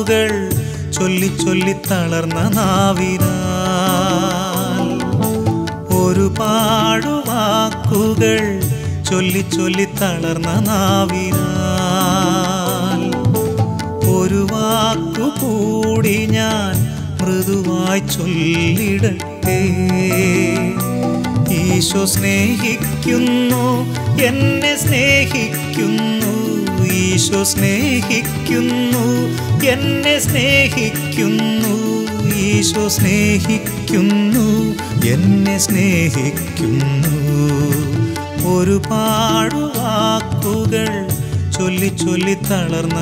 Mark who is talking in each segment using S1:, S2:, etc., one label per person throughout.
S1: വാക്കുകൾ ചൊല്ലി ചൊല്ലി തളർന്ന നാവിനാൽ ഒരുപാട് വാക്കുകൾ ചൊല്ലി ചൊല്ലി തളർന്ന നാവിനാൽ ഒരു വാക്കു കൂടി ഞാൻ മൃദുവായി ചൊല്ലിടട്ടെ ഈശോ സ്നേഹിക്കുന്നു എന്നെ സ്നേഹിക്കുന്നു ഈശോ സ്നേഹിക്കുന്നു എന്നെ സ്നേഹിക്കുന്നു ഈശോ സ്നേഹിക്കുന്നു എന്നെ സ്നേഹിക്കുന്നു ഒരുപാട് വാക്കുകൾ ചൊല്ലി ചൊല്ലി തളർന്ന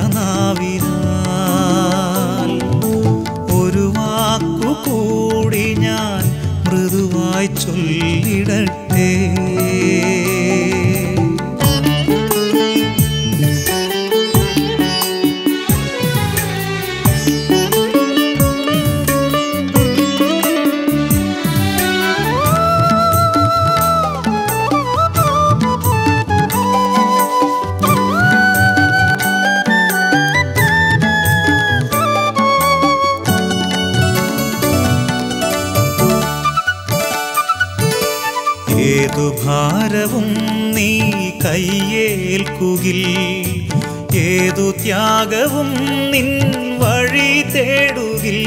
S1: നാവിനാൽ ഒരു വാക്കു കൂടി ഞാൻ മൃദുവായി ചൊല്ലിടട്ടെ ഏതു ഭാരവും നീ കയ്യേൽക്കുകിൽ ഏതു ത്യാഗവും നിൻ വഴി തേടുകിൽ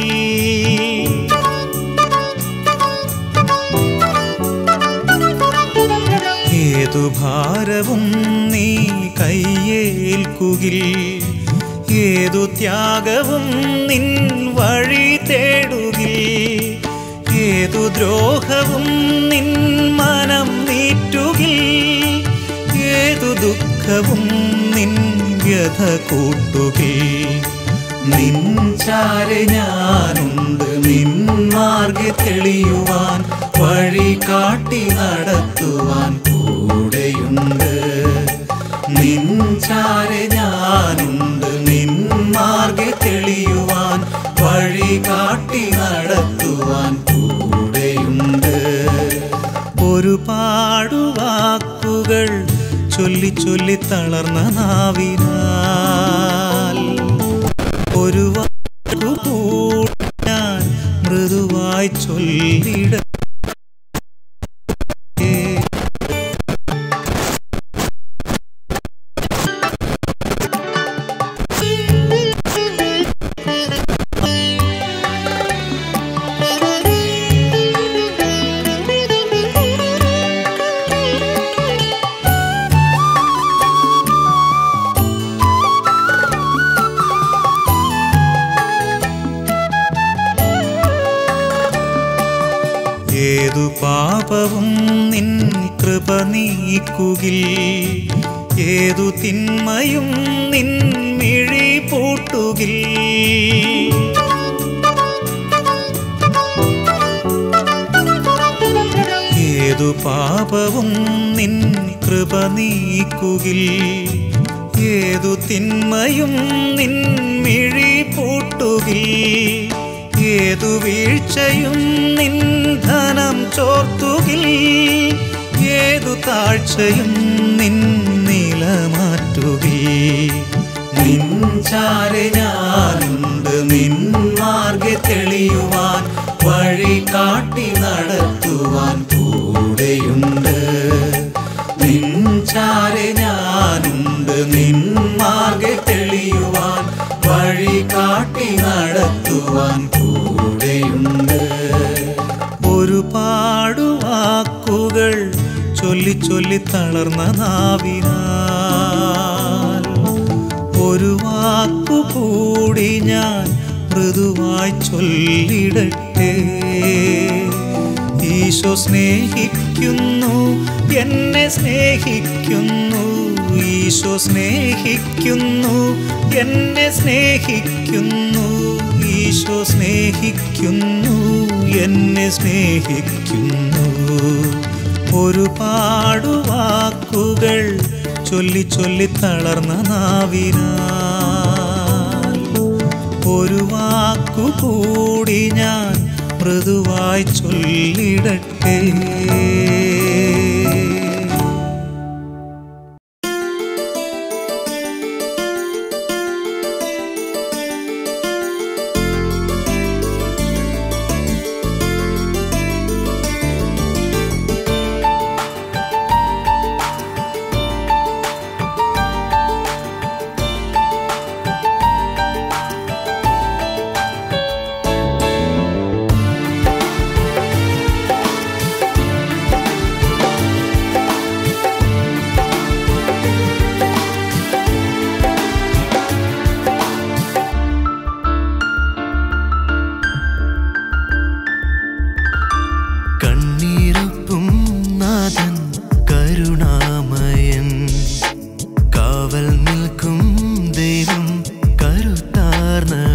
S1: ഏതു ഭാരവും നീ കയ്യേൽക്കുകിൽ ഏതു ത്യാഗവും നിൻ വഴി തേടുകിൽ ഏതു ദ്രോഹവും നിൻ മനം നീറ്റുകിൽ ഏതു ദുഃഖവും നിൻ വ്യഥ കൂട്ടുകിൽ നിൻ ചാരെ ഞാനുണ്ട് നിൻ മാർഗ തെളിയുവാൻ വഴി കാട്ടി നടത്തുവാൻ കൂടെയുണ്ട് നിൻ ചാരെ ഞാനുണ്ട് നിൻ മാർഗ തെളിയുവാൻ വഴി കാട്ടി നടത്തുവാൻ കൂടെയുണ്ട് ഒരുപാട് വാക്കുകൾ ചൊല്ലി ചൊല്ലി തളർന്ന നാവിനാൽ ഒരു വാക്കു കൂടി ഞാൻ മൃദുവായി ചൊല്ലിട ഏതു പാപവും നിൻ കൃപ നീക്കുകിൽ ഏതു തിന്മയും നിൻ മിഴി പൂട്ടുകിൽ ഏതു പാപവും നിൻ കൃപ നീക്കുകിൽ ഏതു തിന്മയും നിൻ മിഴി പൂട്ടുകിൽ ഏതു വീഴ്ചയും നിൻ ധനം ചോർത്തുകിൽ ഏതു താഴ്ചയും നിൻ നില മാറ്റുകിൽ നിൻ ചാരെ ഞാനുണ്ട് നിൻ മാർഗ തെളിയുവാൻ വഴി കാട്ടി നടത്തുവാൻ കൂടെയുണ്ട് നിൻ ചാരെ ഞാനുണ്ട് നിൻ മാർഗ തെളിയുവാൻ വഴി കാട്ടി നടത്തുവാൻ കൂടെയുണ്ട് ഒരുപാട് വാക്കുകൾ ചൊല്ലി ചൊല്ലി തളർന്ന നാവിനാൽ ഒരു വാക്കു കൂടി ഞാൻ മൃദുവായി ചൊല്ലിടട്ടെ ഈശോ സ്നേഹിക്കുന്നു എന്നെ സ്നേഹിക്കുന്നു ഈശോ സ്നേഹിക്കുന്നു എന്നെ സ്നേഹിക്കുന്നു ഈശോ സ്നേഹിക്കുന്നു എന്നെ സ്നേഹിക്കുന്നു ഒരുപാട് വാക്കുകൾ ചൊല്ലി ചൊല്ലി തളർന്ന നാവിനാൽ ഒരു വാക്കു കൂടി ഞാൻ മൃദുവായി ചൊല്ലിടട്ടെ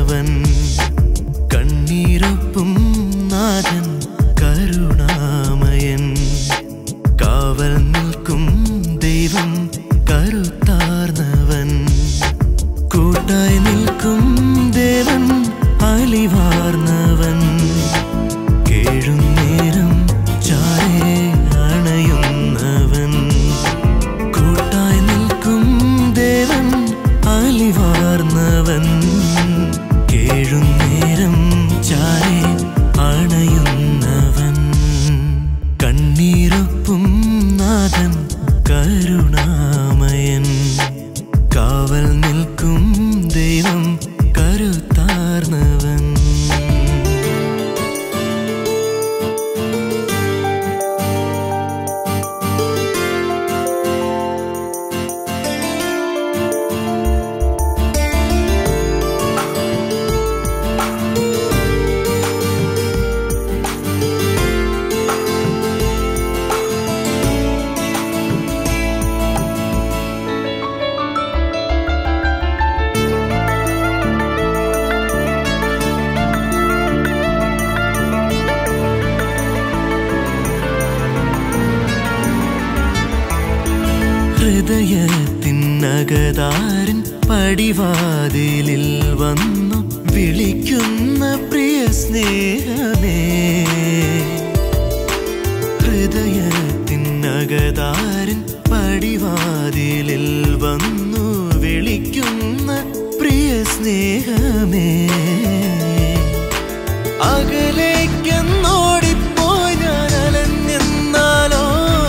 S2: കാർന്നവൻ കണ്ണീരൊപ്പും നാഥൻ കരുണാമയൻ കാവൽ നിൽക്കും ദൈവം കരുത്താർന്നവൻ കൂട്ടായി നിൽക്കും ദേവൻ അലിവാർന്നവൻ കേഴും നേരം ചാരേ അണയുന്നവൻ കൂട്ടായി നിൽക്കും ദേവൻ അലിവാർന്നവൻ കേഴും നേരം ചാരേ അണയുന്നവൻ കണ്ണീരൊപ്പും നാഥൻ കരുണാമയൻ കാവൽ നിൽക്കും ദൈവം കരുത്താർന്നവൻ ഹൃദയത്തിനകതാരൻ പടിവാതിലിൽ വന്നു വിളിക്കുന്ന പ്രിയ സ്നേഹമേ ഹൃദയത്തിനകതാരൻ പടിവാതിലിൽ വന്നു വിളിക്കുന്ന പ്രിയ സ്നേഹമേ അകലേക്കെന്നോടിപ്പോയി ഞാൻ അലഞ്ഞെന്നാലോ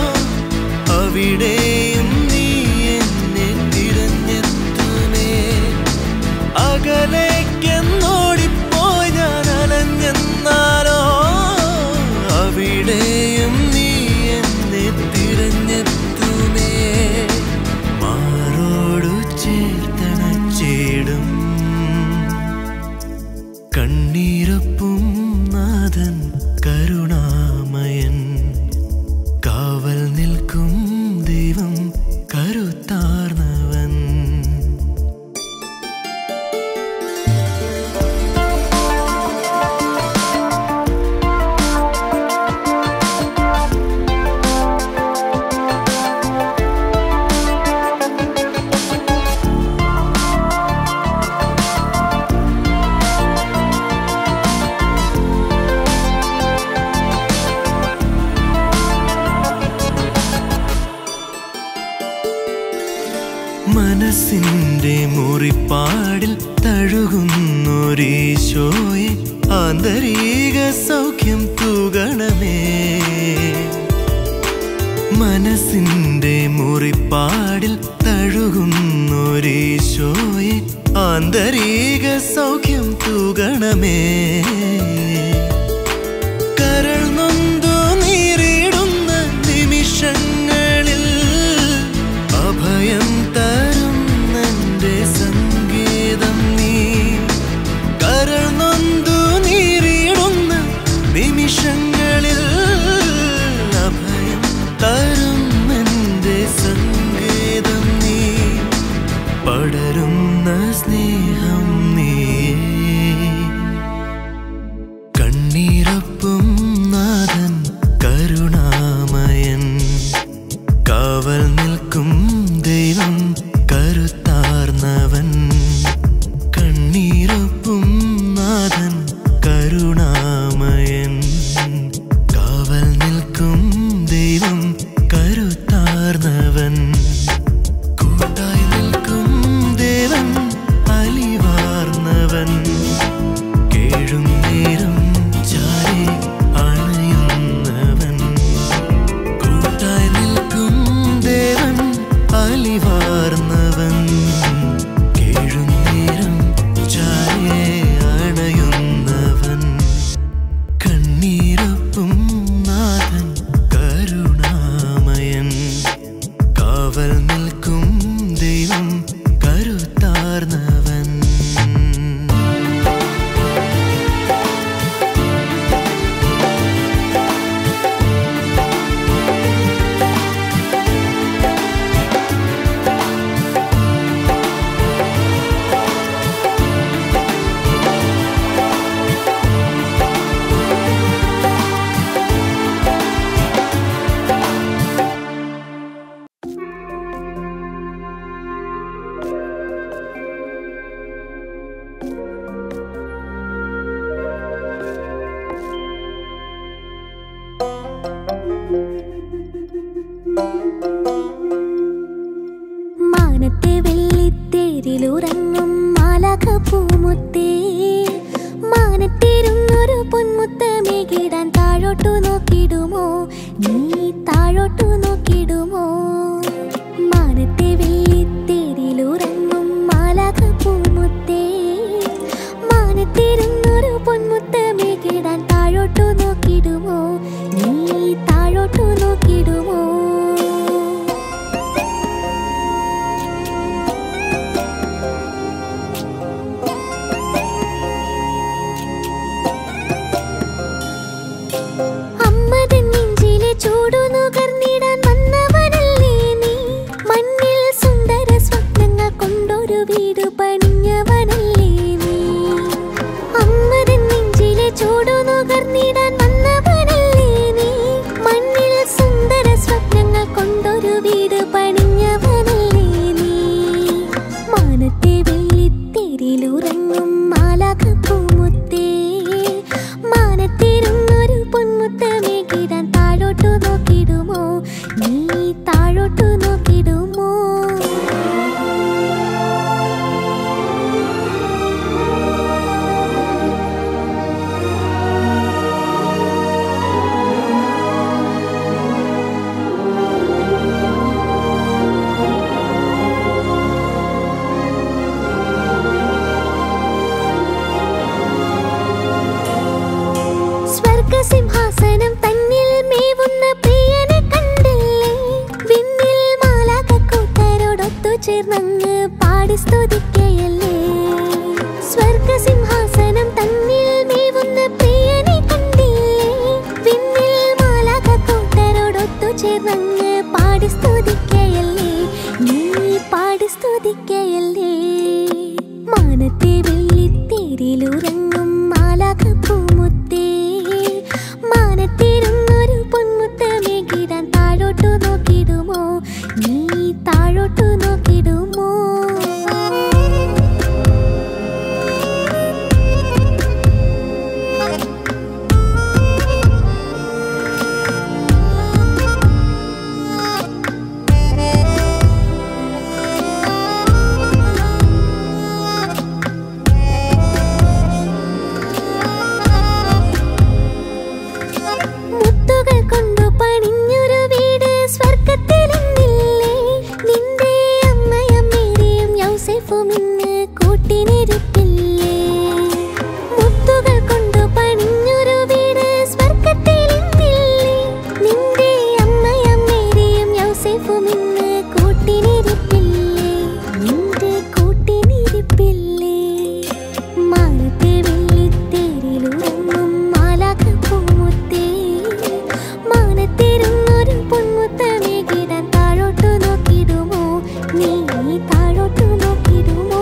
S2: അവിടെയും നീ എന്നെ തിരഞ്ഞെത്തുമേ അകലേക്കെന്നോടിപ്പോയി ഞാൻ അലഞ്ഞെന്നാലോ അവിടെയും നീ എന്നെ തിരഞ്ഞെത്തുമേ മാറോടു ചേർത്തണച്ചേടും കണ്ണീരൊപ്പും നാഥൻ കരുണാമയൻ കാവൽ നിൽക്കും ദൈവം കരുത്താർന്നവൻ മനസ്സിന്റെ മുറിപ്പാടിൽ തഴുകുന്നൊരീശോയെ ആന്തരിക സൗഖ്യം തൂകണമേ മനസ്സിന്റെ മുറിപ്പാടിൽ തഴുകുന്നൊരീശോയെ ആന്തരിക സൗഖ്യം തൂകണമേ കരൾ നൊന്തു നീറിടുന്ന നിമിഷങ്ങളിൽ അഭയം തരും എന്റെ സംഗീതം നീ കരൾ നൊന്തു നീറിടുന്ന നിമിഷങ്ങളിൽ അഭയം തരും എന്റെ സംഗീതം നീ പടരുന്ന സ്നേഹം നീ
S3: താഴോട്ടു നോക്കിടുമോ നീ താഴോട്ടു നോക്കിടുമോ മാനത്തെ വെള്ളിത്തേരിലുറങ്ങും മാലാക പൂമുത്തേ മാനത്തിരുന്നൊരു പൊന്മുത്തമേ കിടാൻ താഴോട്ടു നോക്കിടുമോ നീ താഴോട്ടു നോക്കിടുമോ അമ്മതൻ നെഞ്ചിലെ ചൂടു നുകർന്നിടാൻ വന്നവനല്ലേ നീ മണ്ണിൽ സുന്ദര സ്വപ്നങ്ങൾ കൊണ്ടൊരു വീട് പണിഞ്ഞവനല്ലേ നീ അമ്മതൻ നെഞ്ചിലെ ചൂടു നുകർന്നിടാൻ വന്നവനല്ലേ നീ മണ്ണിൽ സുന്ദര സ്വപ്നങ്ങൾ കൊണ്ടൊരു വീട് പണിഞ്ഞവനല്ലേ നീ മാനത്തെ വെള്ളിത്തേരിലുറങ്ങും മാലാഖ പൂമുത്തേ മാനത്തിരുന്നൊരു പൊന്മുത്തമേ കിടാൻ താഴോട്ടു നോക്കിടുമോ നീ താഴോട്ടു നോക്കിടുമോ സ്വർഗസിംഹാസനം തന്നിൽ മേവുന്ന പ്രിയനെ കണ്ടില്ലേ വിണ്ണിൽ മാലാകൂട്ടരോടൊത്തു ചേർന്നങ്ങ് പാടി സ്തുതിക്കയല്ലേ സ്വർഗസിംഹാസനം തന്നിൽ മേവുന്ന പ്രിയനെ കണ്ടില്ലേ വിണ്ണിൽ മാലാകൂട്ടരോടൊത്തു ചേർന്നങ്ങ് പാടി സ്തുതിക്കയല്ലേ നീ പാടി സ്തുതിക്കയല്ലേ മാനത്തെ വെള്ളിത്തേരിലുറങ്ങും മാലാഖ പൂമുത്തേ മാനത്തിരുന്നൊരു പൊന്മുത്തമേ കിടാൻ താഴോട്ടു നോക്കിടുമോ നീ താഴോട്ടു നോക്കിടുമോ മുത്തുകൾ കൊണ്ടു പണിഞ്ഞൊരു വീട് സ്വർഗത്തിലെന്നില്ലേ നിന്റെ അമ്മയമ്മേരെയും യൗസേഫും ഇന്ന് കൂട്ടിനിരിപ്പില്ലേ മുത്തുകൾ കൊണ്ടു പണിഞ്ഞൊരു വീട് സ്വർഗത്തിലെന്നില്ലേ നിന്റെ അമ്മയമ്മേരെയും യൗസേഫും ഇന്ന് കൂട്ടിനിരിപ്പില്ലേ നിന്റെ കൂട്ടിനിരിപ്പില്ലേ മാനത്തെ വെള്ളിത്തേരിലുറങ്ങും മാലാഖ പൂമുത്തേ മാനത്തിരുന്നൊരു പൊന്മുത്തമേ കിടാൻ താഴോട്ടു നോക്കിടുമോ നീ താഴോട്ടു നോക്കിടുമോ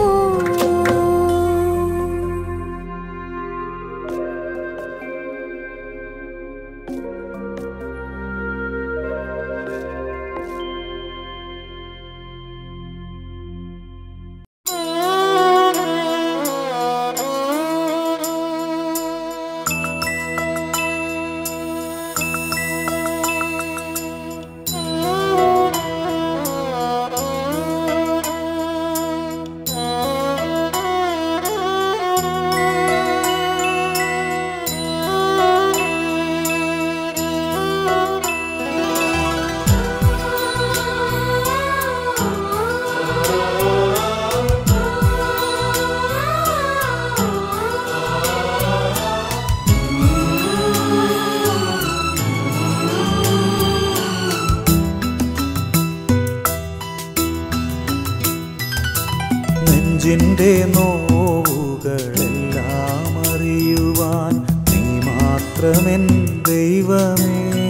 S1: നെഞ്ചിൻ്റെ നോവുകളെല്ലാം അറിയുവാൻ നീ മാത്രമെൻ ദൈവമേ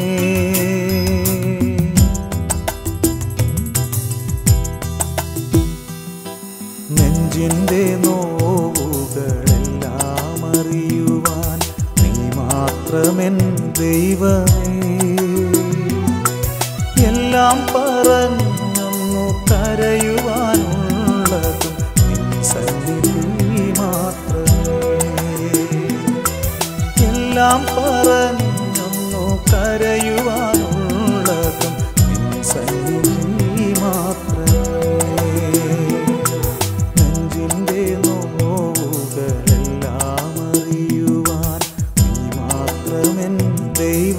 S1: നെഞ്ചിൻ്റെ നോവുകളെല്ലാം അറിയുവാൻ നീ മാത്രമെൻ ദൈവമേ എല്ലാം പറഞ്ഞൊന്നു കരയുവാനുള്ളതും നിൻ സന്നിധി മാത്രമേ എല്ലാം പറഞ്ഞൊന്നു കരയുവാനുള്ളതും നിൻ സന്നിധി മാത്രമേ നെഞ്ചിൻ്റെ നോവുകളെല്ലാം അറിയുവാൻ നീ മാത്രമെൻ ദൈവമേ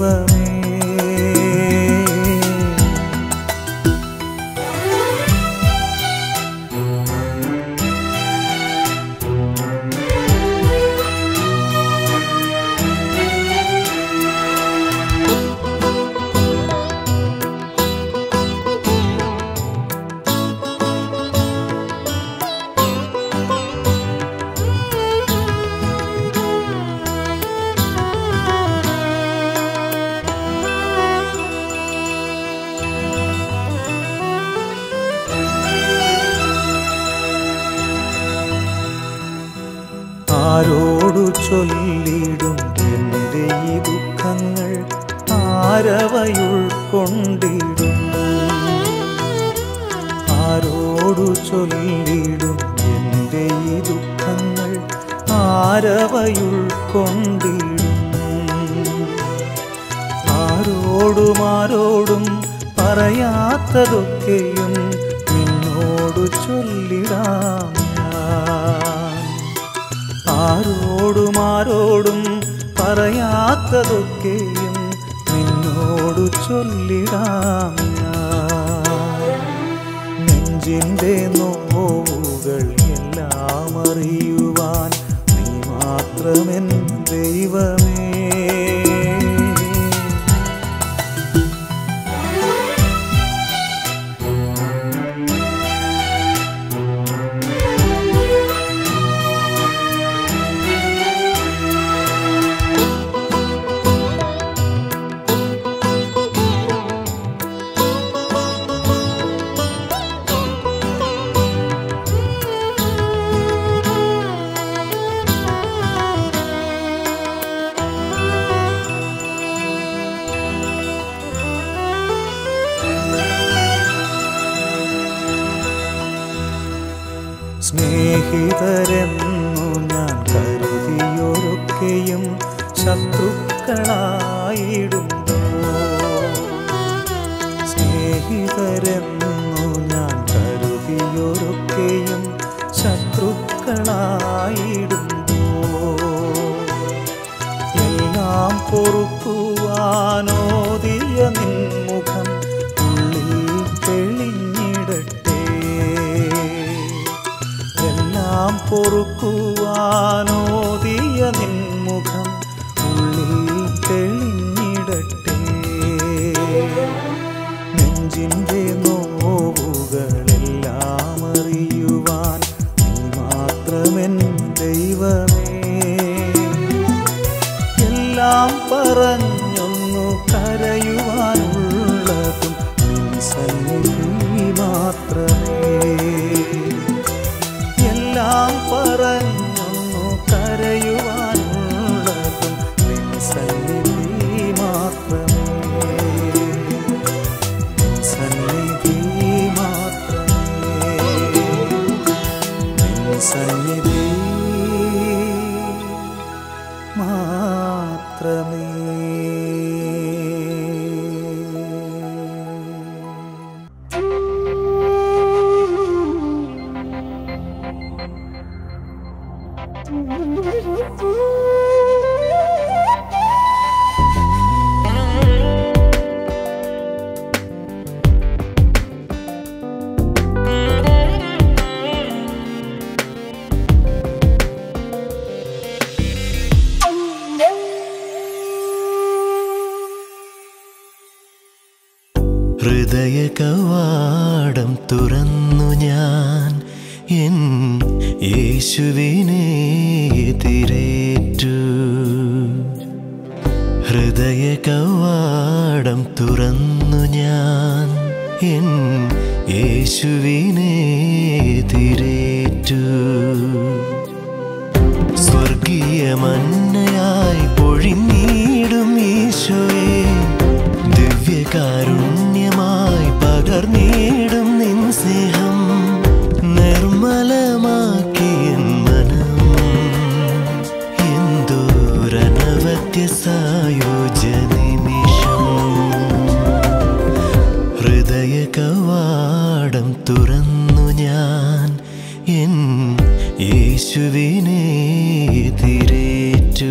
S1: ചൊല്ലിടും എൻ്റെ ഈ ദുഃഖങ്ങൾ ആരവയുൾക്കൊണ്ടിടും ആരോടു ചൊല്ലിടും എൻ്റെ ഈ ദുഃഖങ്ങൾ ആരവയുൾക്കൊണ്ടിടും ആരോടും ആരോടും പറയാത്തതൊക്കെയും നിന്നോടു ചൊല്ലിടാം ഞാൻ ആരോടും ആരോടും പറയാത്തതൊക്കെയും നിന്നോടു ചൊല്ലിടാം ഞാൻ നെഞ്ചിൻ്റെ നോവുകൾ എല്ലാം അറിയുവാൻ നീ മാത്രമെൻ ദൈവമേ സ്നേഹിതരെന്നു ഞാൻ കരുതിയൊരൊക്കെയും ശത്രുക്കളായിടുന്നു സ്നേഹിതരെന്നു ഞാൻ കരുതിയൊരൊക്കെയും ശത്രുക്കളായിടുന്നു എല്ലാം പൊറുക്കുവാനോദിയ നിൻമുഖം ഉള്ളിൽ തെളിഞ്ഞിടട്ടെ എല്ലാം പൊറുക്കുവാനോദിയ നിൻമുഖം ഉള്ളിൽ തെളിഞ്ഞിടട്ടെ നെഞ്ചിൻ്റെ നോവുകളെല്ലാം അറിയുവാൻ നീ മാത്രമെൻ ദൈവമേ എല്ലാം പറഞ്ഞൊന്നു കരയുവാനുള്ളതും നിൻ സന്നിധി മാത്രമേ എല്ലാം പറഞ്ഞൊന്നു കരയുവാനുള്ളതും നിൻ സന്നിധി മാത്രമേ നിൻ സന്നിധി മാത്രമേ നിൻ സന്നിധി മാത്രമേ
S2: ഹൃദയ കവാടം തുറന്നു ഞാൻ എൻ യേശുവിനെ എതിരേറ്റു ഹൃദയ കവാടം തുറന്നു ഞാൻ എൻ യേശുവിനെ എതിരേറ്റു സ്വർഗീയ മന്നയായി പൊഴിഞ്ഞിടും ഈശോയെ ദിവ്യകാരുണ്യമായി പകർന്നിടും നിൻ സ്നേഹം നിർമ്മലമാക്കിയൻ മനം എന്തോരനവത്യ സായോജ നിമിഷം ഹൃദയ കവാടം തുറന്നു ഞാൻ എൻ യേശുവിനെ എതിരേറ്റു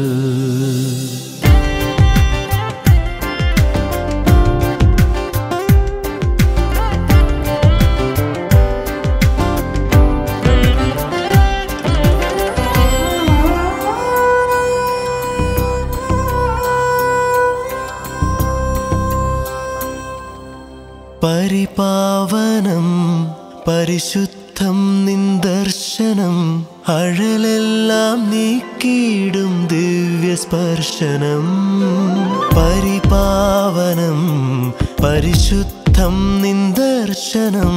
S2: പരിപാവനം പരിശുദ്ധം നിന്ദർശനം അഴലെല്ലാം നീക്കിയിടും ദിവ്യസ്പർശനം പരിപാവനം പരിശുദ്ധം നിന്ദർശനം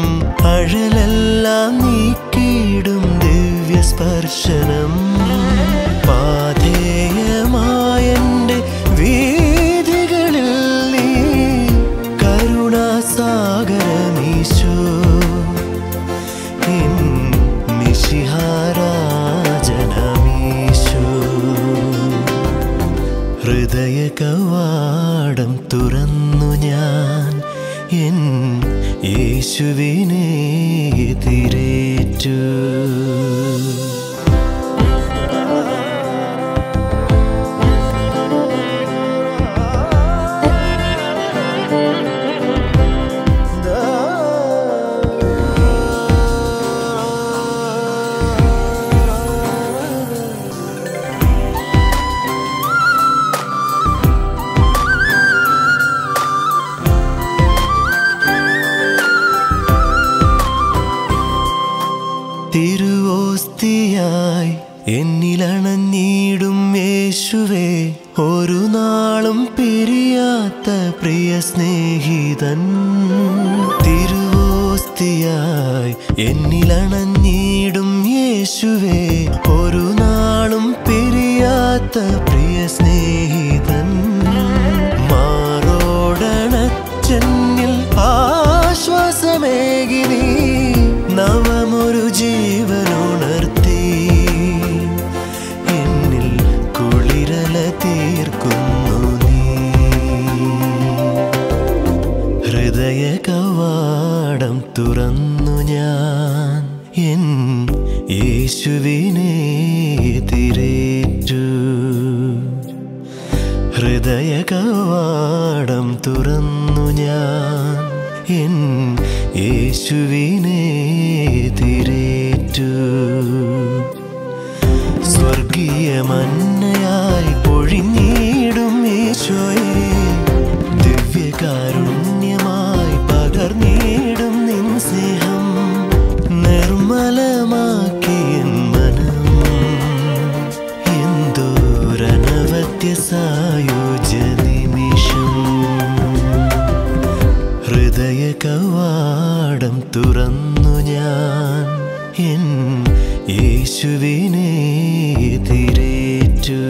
S2: അഴലെല്ലാം നീക്കിയിടും ദിവ്യസ്പർശനം പാ ഹൃദയ കവാടം തുറന്നു ഞാൻ എൻ യേശുവിനെ എതിരേറ്റു തിരുവോസ്തിയായി എന്നിലണഞ്ഞിടും യേശുവേ ഒരു നാളും പിരിയാത്ത പ്രിയ സ്നേഹിതൻ തിരുവോസ്തിയായി എന്നിലണഞ്ഞിടും യേശുവേ ഒരു നാളും പിരിയാത്ത പ്രിയ സ്നേഹിതൻ മാറോടണച്ചെന്നിൽ ആശ്വാസമേകി നീ നവമൊരു ജീവനുണർത്തി എന്നിൽ കുളിരല തീർക്കുന്നു നീ ഹൃദയ കവാടം തുറന്നു ഞാൻ എൻ യേശുവിനെ എതിരേറ്റു ഹൃദയ കവാടം തുറന്നു ഞാൻ എൻ യേശുവിനെ എതിരേറ്റു സ്വർഗീയ മന്നയായി പൊഴിഞ്ഞിടും യേശോയെ ദിവ്യകാരുണ്യമായി പകർന്നിടും നിൻ സ്നേഹം നിർമ്മലമാക്കിയ മനം എന്തോരനവത്യ സായോജ്യ നിമിഷം ഹൃദയ കവാടം തുറന്നു ഞാൻ എൻ യേശുവിനെ എതിരേറ്റു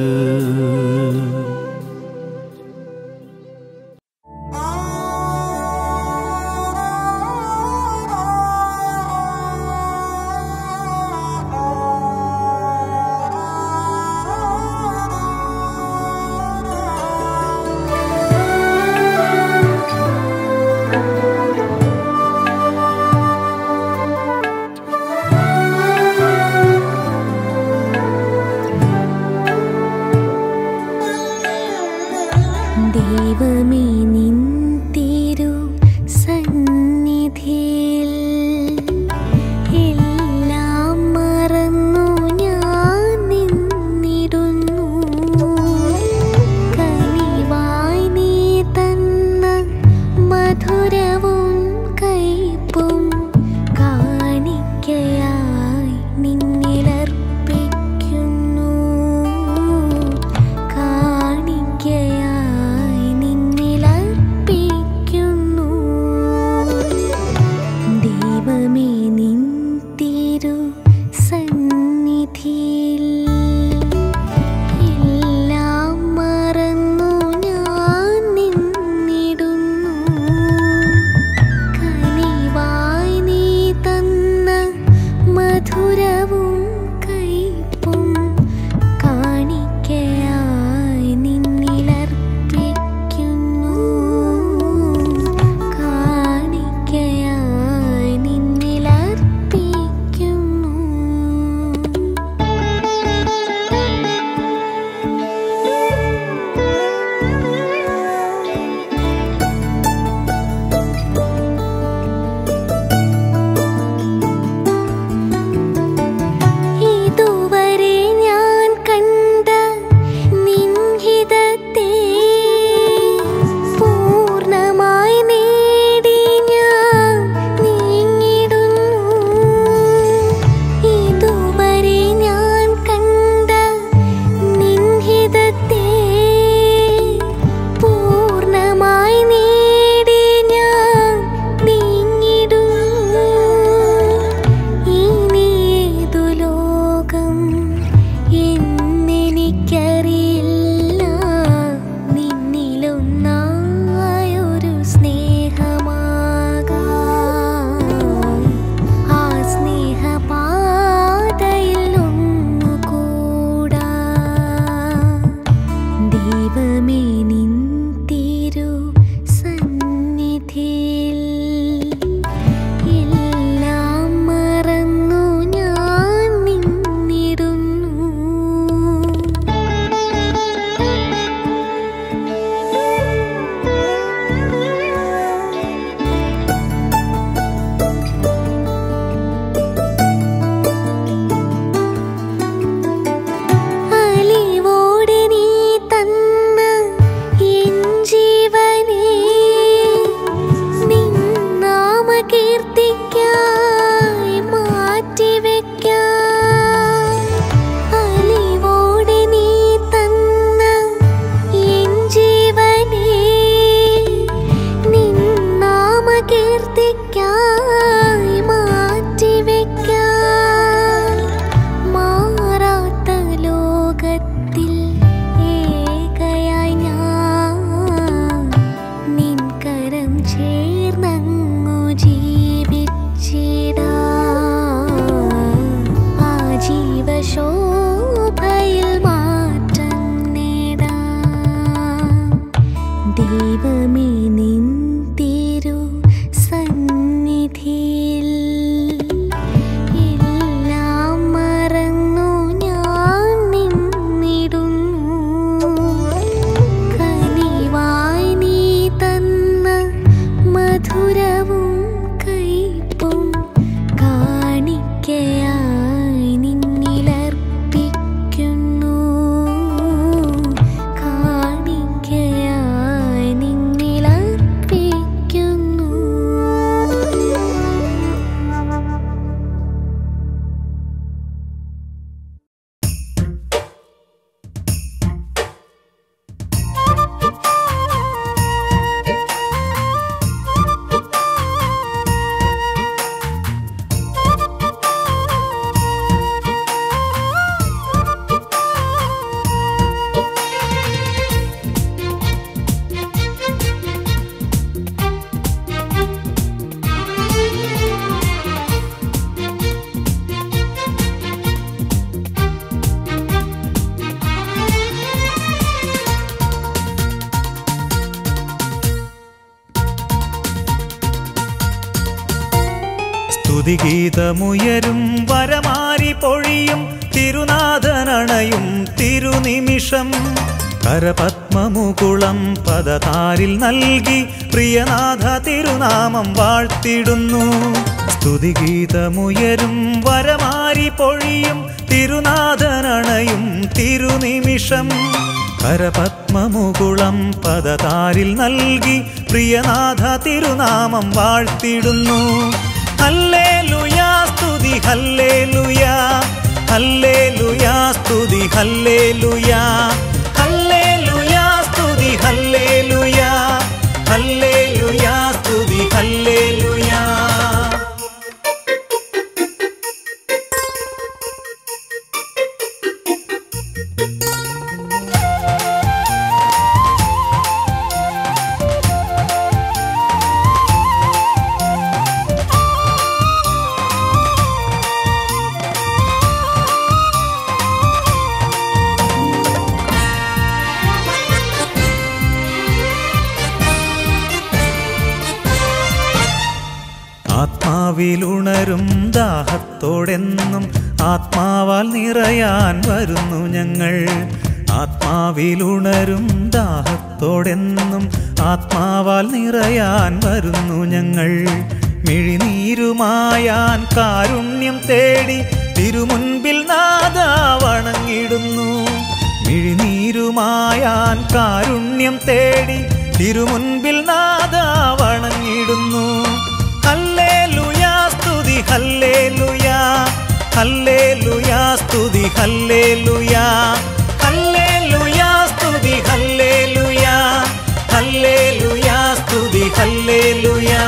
S1: സ്തുതിഗീതമുയരും വരമാരി പൊഴിയും തിരുനാഥനണയും തിരുനിമിഷം കരപത്മമുകുളം പദതാരിൽ നൽകി പ്രിയനാഥ തിരുനാമം വാഴ്ത്തിടുന്നു സ്തുതിഗീതമുയരും വരമാരി പൊഴിയും തിരുനാഥനണയും തിരുനിമിഷം കരപത്മമുകുളം പദതാരിൽ നൽകി പ്രിയനാഥ തിരുനാമം വാഴ്ത്തിടുന്നു ഹല്ലേ ലുയാ സ്തുതി ഹല്ലേ ലുയാ ഹല്ലേ ലുയാ സ്തുതി ഹല്ലേ ലുയാ ഹല്ലേ ലുയാ സ്തുതി ഹല്ലേ ലുയാ ഹല്ലേ ലുയാ സ്തുതി ഹല്ലേ ലുയാ ആത്മാവിലുണരും ദാഹത്തോടെന്നും ആത്മാവാൽ നിറയാൻ വരുന്നു ഞങ്ങൾ ആത്മാവിലുണരും ദാഹത്തോടെന്നും ആത്മാവാൽ നിറയാൻ വരുന്നു ഞങ്ങൾ മിഴിനീരുമായാൻ കാരുണ്യം തേടി തിരുമുൻപിൽ നാദ വണങ്ങിടുന്നു മിഴിനീരുമായാൻ കാരുണ്യം തേടി തിരുമുൻപിൽ നാദ വണങ്ങിടുന്നു ഹല്ലേലൂയാ സ്തുതി ഹല്ലേലൂയാ ഹല്ലേലൂയാ സ്തുതി ഹല്ലേലൂയാ ഹല്ലേലൂയാ സ്തുതി ഹല്ലേലൂയാ ഹല്ലേലൂയാ സ്തുതി ഹല്ലേലൂയാ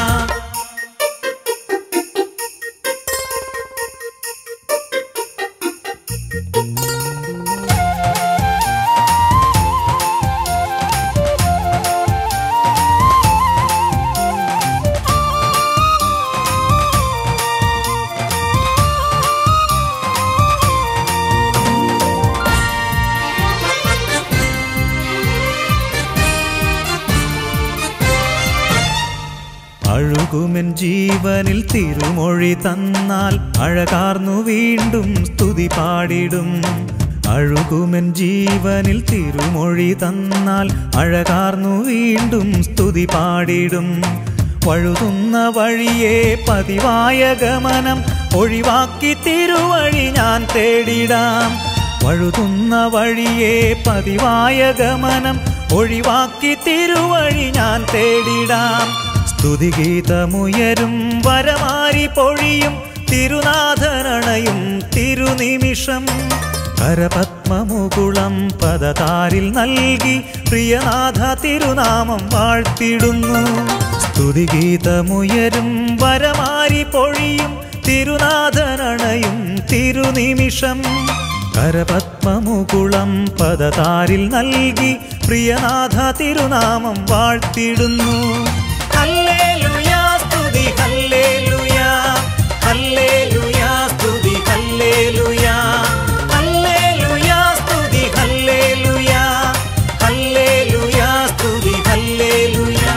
S1: അഴുകുമെൻ ജീവനിൽ തിരുമൊഴി തന്നാൽ അഴകാർന്നു വീണ്ടും സ്തുതി പാടിടും അഴുകുമെൻ ജീവനിൽ തിരുമൊഴി തന്നാൽ അഴകാർന്നു വീണ്ടും സ്തുതി പാടിടും വഴുതുന്ന വഴിയെ പതിവായ ഗമനം ഒഴിവാക്കി തിരുവഴി ഞാൻ തേടിടാം വഴുതുന്ന വഴിയെ പതിവായ ഗമനം ഒഴിവാക്കി തിരുവഴി ഞാൻ തേടിടാം സ്തുതിഗീതമുയരും വരമാരി പൊഴിയും തിരുനാഥനണയും തിരുനിമിഷം കരപത്മമുകുളം പദതാരിൽ നൽകി പ്രിയനാഥ തിരുനാമം വാഴ്ത്തിടുന്നു സ്തുതിഗീതമുയരും വരമാരി പൊഴിയും തിരുനാഥനണയും തിരുനിമിഷം കരപത്മമുകുളം പദതാരിൽ നൽകി പ്രിയനാഥ തിരുനാമം വാഴ്ത്തിടുന്നു ഹല്ലേലൂയാ സ്തുതി ഹല്ലേലൂയാ ഹല്ലേലൂയാ സ്തുതി ഹല്ലേലൂയാ ഹല്ലേലൂയാ സ്തുതി ഹല്ലേലൂയാ ഹല്ലേലൂയാ സ്തുതി ഹല്ലേലൂയാ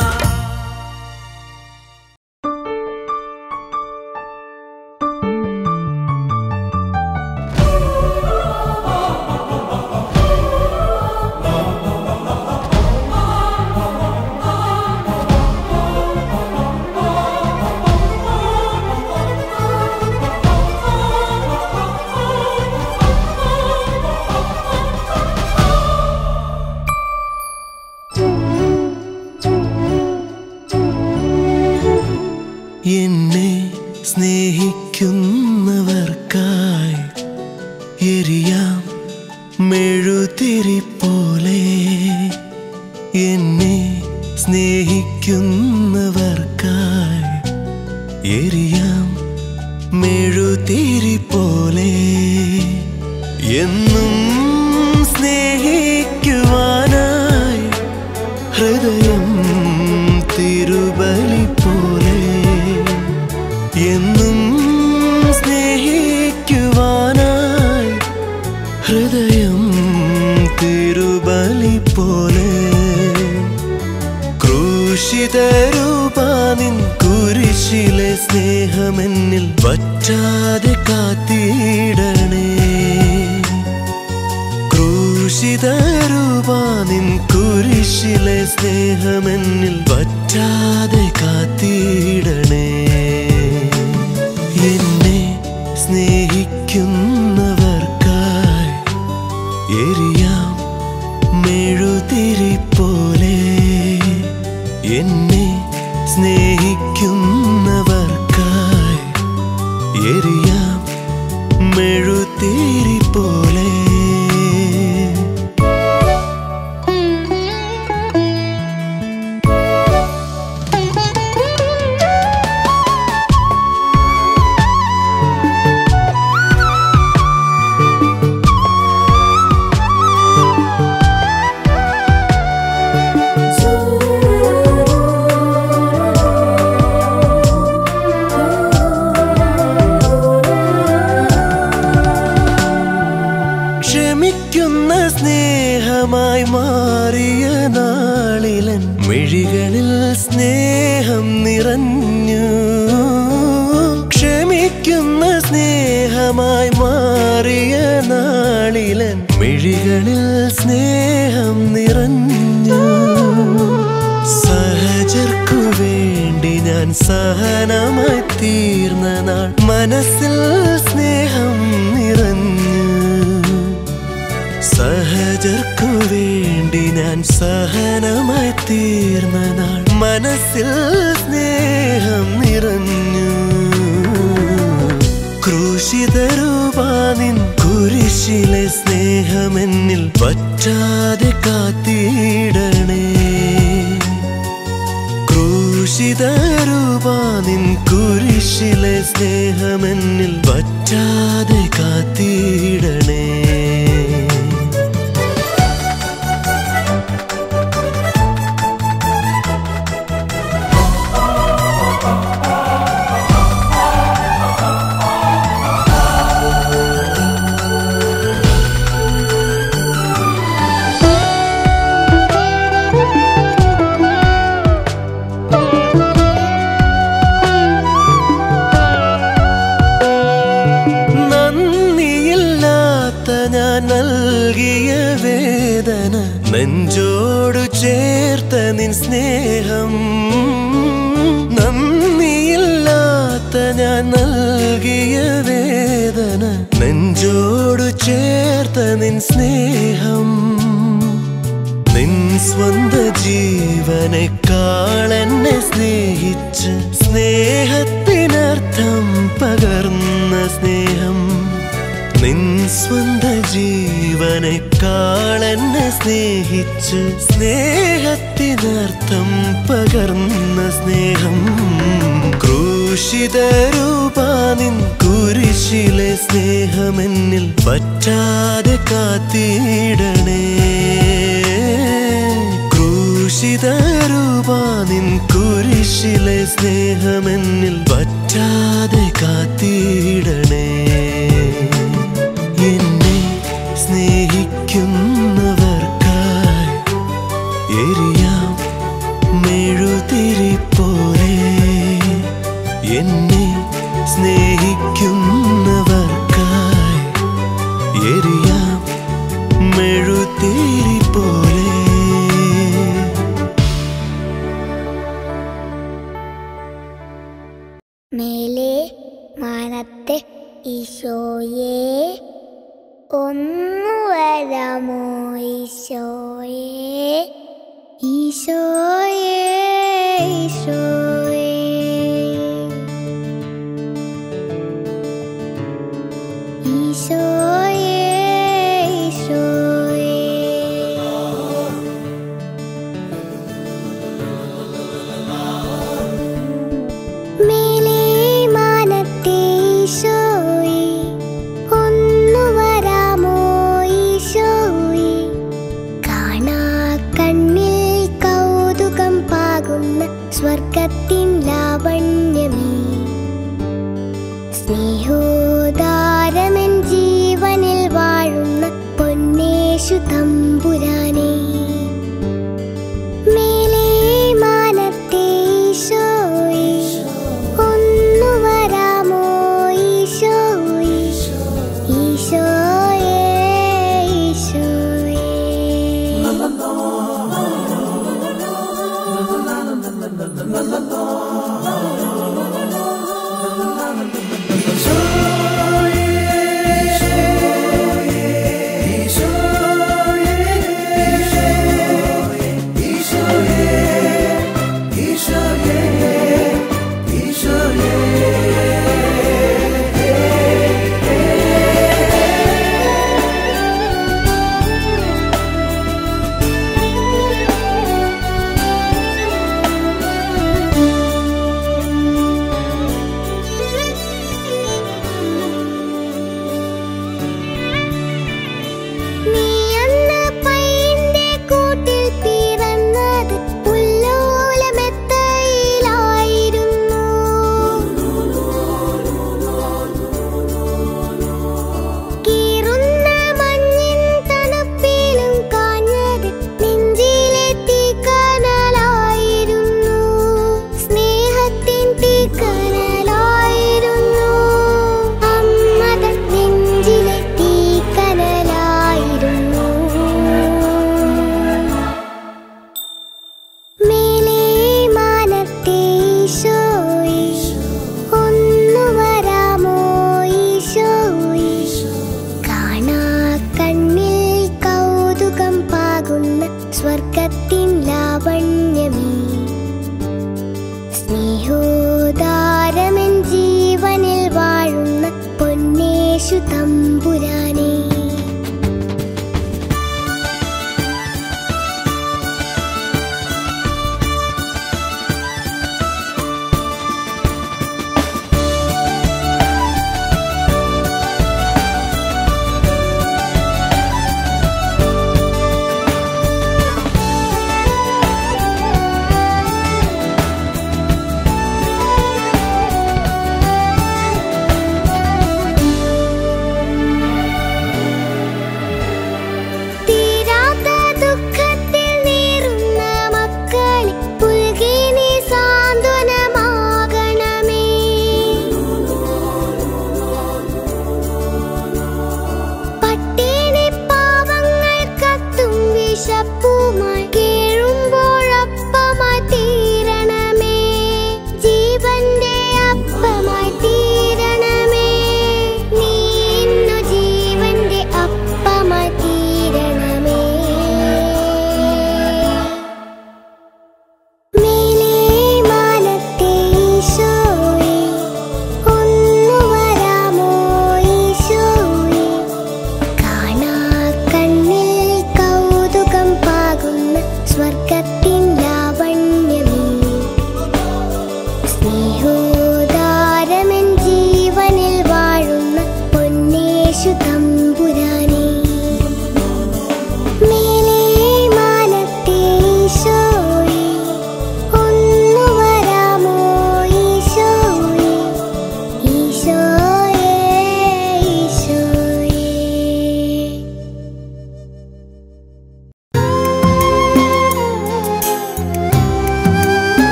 S2: എന്നെ സ്നേഹിക്കുന്നവർക്കായി എരിയാം മെഴുതിരി പോലെ എന്നെ സ്നേഹിക്കുന്നവർക്കായി എരിയാം മെഴുതിരി പോലെ എന്നും സ്നേഹിക്കുവാനായി ഹൃദയം തിരുബലി പോലെ എന്നും സ്നേഹിക്കുവാനായി ഹൃദയം തിരുബലി പോലെ ക്രൂശിലെ ക്രൂശിതരൂപാനിൻ കുരിശിലെ സ്നേഹമെന്നിൽ വറ്റാതെ കാത്തിടണേ ക്രൂശിതരൂപാനിൻ കുരിശിലെ സ്നേഹമെന്നിൽ വറ്റാതെ കാത്തിടണേ എന്നെ സ്നേഹിക്കുന്നവർക്കായി എരിയാം മെഴുതിരി പോലെ എന്നെ സ്നേഹിക്കുന്നവർക്കായി എരിയാം മെഴുതിരി പോലെ ക്ഷമിക്കുന്ന സ്നേഹമായി മാറിയ നാളിലൻ മിഴികളിൽ സ്നേഹം നിറഞ്ഞു ക്ഷമിക്കുന്ന സ്നേഹമായി മാറിയ നാളിലൻ മിഴികളിൽ സ്നേഹം നിറഞ്ഞു സഹജർക്കു വേണ്ടി ഞാൻ സഹനമായി തീർന്ന നാൾ മനസ്സിൽ സ്നേഹം നിറഞ്ഞു സഹജർക്കു വേണ്ടി ഞാൻ സഹനമായി തീർന്ന നാൾ മനസ്സിൽ സ്നേഹം നിറഞ്ഞു ക്രൂശിതരൂപാനിൻ കുരിശിലെ സ്നേഹമെന്നിൽ വറ്റാതെ കാത്തിടണേ ക്രൂശിതരൂപാനിൻ കുരിശിലെ സ്നേഹമെന്നിൽ വറ്റാതെ കാത്തിടണേ നന്ദിയില്ലാത്ത ഞാൻ നൽകിയ വേദന നെഞ്ചോടു ചേർത്ത നിൻ സ്നേഹം നന്ദിയില്ലാത്ത ഞാൻ നൽകിയ വേദന നെഞ്ചോടു ചേർത്ത നിൻ സ്നേഹം നിൻ സ്വന്ത ജീവനേക്കാൾ എന്നെ സ്നേഹിച്ച് സ്നേഹത്തിനർത്ഥം പകർന്ന സ്നേഹം നിൻ സ്വന്ത ജീവനേക്കാൾ എന്നെ സ്നേഹിച്ച് സ്നേഹത്തിനർത്ഥം പകർന്ന സ്നേഹം ക്രൂശിതരൂപാനിൻ കുരിശിലെ സ്നേഹമെന്നിൽ പറ്റാതെ കാത്തിടണേ ക്രൂശിതരൂപാനിൻ കുരിശിലെ സ്നേഹമെന്നിൽ പറ്റാതെ കാത്തിടണേ എന്നെ സ്നേഹിക്കുന്നവർക്കായി എരിയാം മെഴുതിരി പോലെ എന്നെ സ്നേഹിക്കുന്നവർക്കായി എരിയാം മെഴുതിരി പോലെ
S3: മേലെ മാനത്തെ ഈശോയെ ഒന്നു വരാമോ ഈശോയെ ഈശോയെ ഈശോയെ ഈശോയെ ഈശോയെ മേലെ മാനത്തെ ഈശോയെ ഒന്നു വരാമോ ഈശോയെ കാണാ കണ്ണിൽ കൗതുകം പാകുന്ന സ്വർഗത്തിൻ ലാവണ്യമേ സ്നേഹോദാരമൻ ജീവനിൽ വാഴുന്ന പൊന്നേശു തമ്പുരാനേ മേലെ മാനത്തെ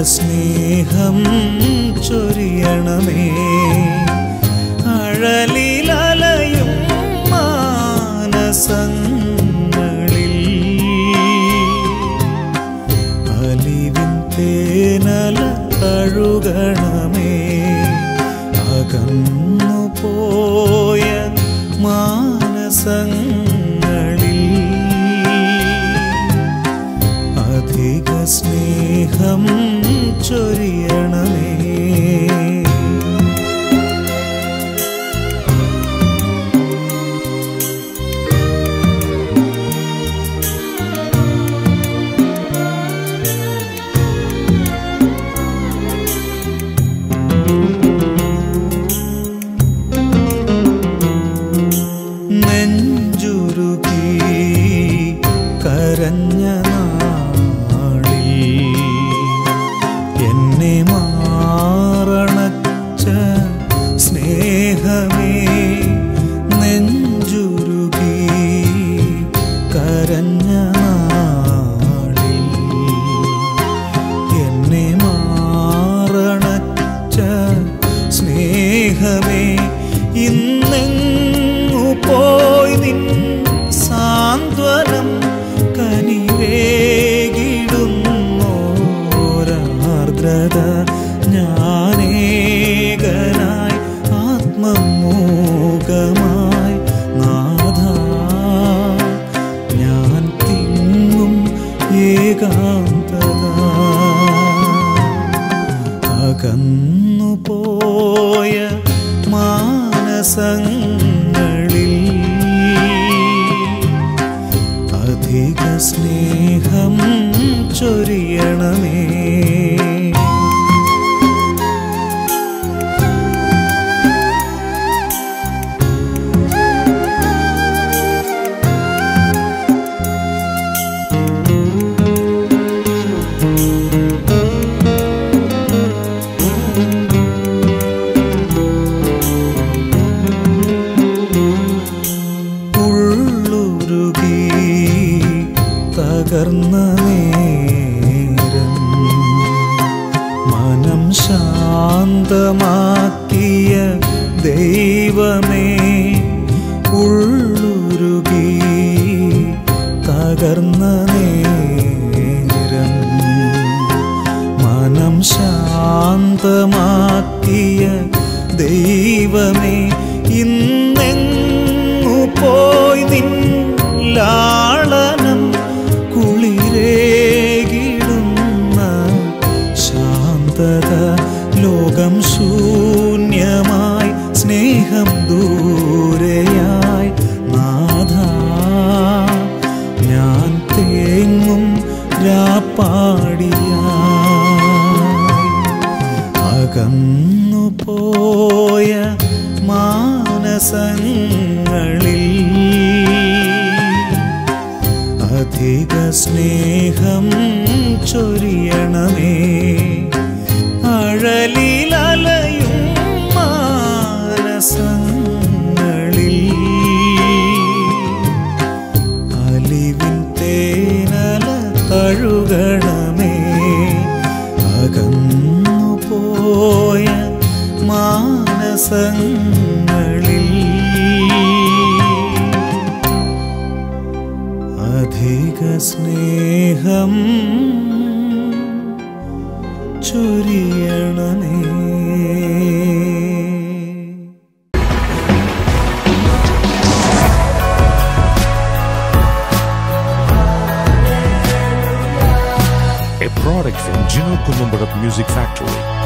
S1: സ്നേഹം ചൊരിയണമേ അഴലിലലയും മാനസങ്ങളിൽ അലിവിൻ തേനല തഴുകണമേ അകന്നു പോയ മാനസങ്ങളിൽ അധിക സ്നേഹം ചൊരിയണമേ നെഞ്ചുരുകി കരഞ്ഞ നാളിൽ എന്നെ മാറണച്ച സ്നേഹമേ നെഞ്ചുരുകി കരഞ്ഞ നാളിൽ എന്നെ മാറണച്ച സ്നേഹമേ ഇന്നെങ്ങു പോയി നിൻ സാന്ത്വനം കനിവേകിടുന്നോരാർദ്രത ഞാനേകനായി ആത്മമൂകമായി നാഥ ഞാൻ തിങ്ങും ഏകാന്തത അകന്നു പോയ മാനസങ്ങളിൽ അധിക സ്നേഹം ചൊരിയണമേ ഉള്ളുരുകി തകർന്ന നേരം മനം ശാന്തമാക്കിയ ദൈവമേ ഉള്ളുരുകി തകർന്ന നേരം മനം ശാന്തമാക്കിയ ദൈവമേ ഇന്നെങ്ങു പോയി നിൻ ലാളനം കുളിരേകിടുന്ന ശാന്തത ലോകം ശൂന്യമായി സ്നേഹം ദൂരെയായി നാഥ ഞാൻ തേങ്ങും രാപ്പാടിയായി അകന്നു പോയ മാനസങ്ങളിൽ അധിക സ്നേഹം ചൊരിയണമേ അഴലിലലയും മാനസങ്ങളിൽ അലിവിൻ തേനല തഴുകണമേ അകന്നു പോയ മാനസങ്ങളിൽ അധിക സ്നേഹം ചൊരിയണമേ
S4: a product from Gino Columbarat Music Factory.